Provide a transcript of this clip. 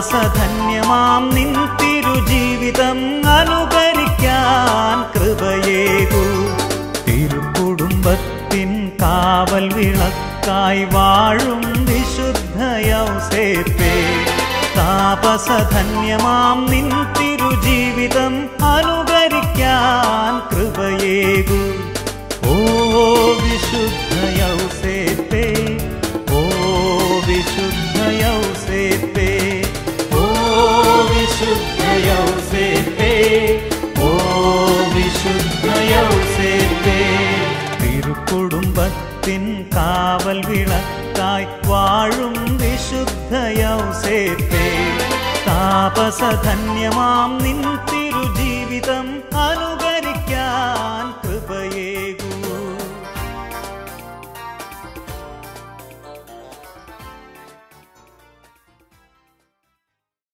താപസധന്യമാം നിൻ തിരുജീവിതം അനുകരിക്കാൻ കൃപയേകൂ തിരുക്കുടുംബത്തിൻ കാവൽ വിളക്കായി വാഴും വിശുദ്ധയൗസേപ്പേ താപസധന്യമാം നിൻ തിരുജീവിതം അനുകരിക്കാൻ കൃപയേകൂ ഓ വിശുദ്ധയൗസേപ്പേ ഓ വിശുദ്ധയൗസേപ്പേ ഓ വിശുദ്ധയൗസേപ്പേ ഓ വിശുദ്ധയൗസേപ്പേ തിരുക്കുടുംബത്തിൻ കാവൽ വിളക്കായി വാഴും വിശുദ്ധയൗസേപ്പേ താപസധന്യമാം നിൻ തിരുജീവിതം അനുക